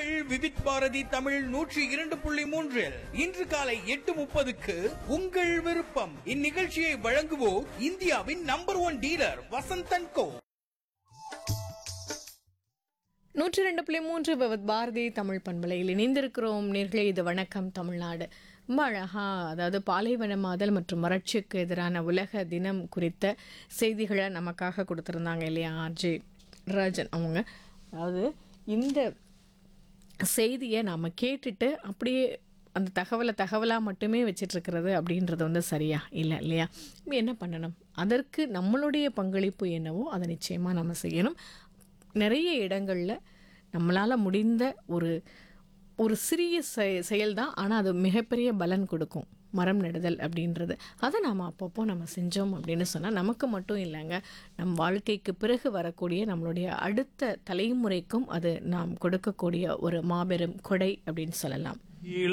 உங்கள் விவித் பாரதி தமிழ் நூற்றி இரண்டு புள்ளி மூன்றில் இன்று காலை எட்டு முப்பதுக்கு உங்கள் விருப்பம் இந்நிகழ்ச்சியை வழங்குவோர் இந்தியாவின் number one dealer Vasanthan co நூற்றி ரெண்டு புள்ளி மூன்று பவத் பாரதி தமிழ் பண்பலையில் இணைந்திருக்கிறோம் நேர்களே இது வணக்கம் தமிழ்நாடு ரொம்ப அழகா அதாவது பாலைவனமாதல் மற்றும் வறட்சிக்கு எதிரான உலக தினம் குறித்த செய்திகளை நமக்காக கொடுத்துருந்தாங்க இல்லையா ஆர்ஜே ராஜன் அவங்க அதாவது இந்த செய்தியை நாம் கேட்டுட்டு அப்படியே அந்த தகவலை தகவலாக மட்டுமே வச்சிட்டு இருக்கிறது அப்படின்றது வந்து சரியா இல்லை இல்லையா நம்ம என்ன பண்ணணும் அதற்கு நம்மளுடைய பங்களிப்பு என்னவோ அதை நிச்சயமாக நம்ம செய்யணும் நிறைய இடங்களில் நம்மளால் முடிந்த ஒரு ஒரு சிறிய செ செயல் தான் ஆனால் அது மிகப்பெரிய பலன் கொடுக்கும் மரம் நடுதல் அப்படின்றது அதை நாம் அப்பப்போ நம்ம செஞ்சோம் அப்படின்னு சொன்னால் நமக்கு மட்டும் இல்லைங்க நம் வாழ்க்கைக்கு பிறகு வரக்கூடிய நம்மளுடைய அடுத்த தலைமுறைக்கும் அது நாம் கொடுக்கக்கூடிய ஒரு மாபெரும் கொடை அப்படின்னு சொல்லலாம்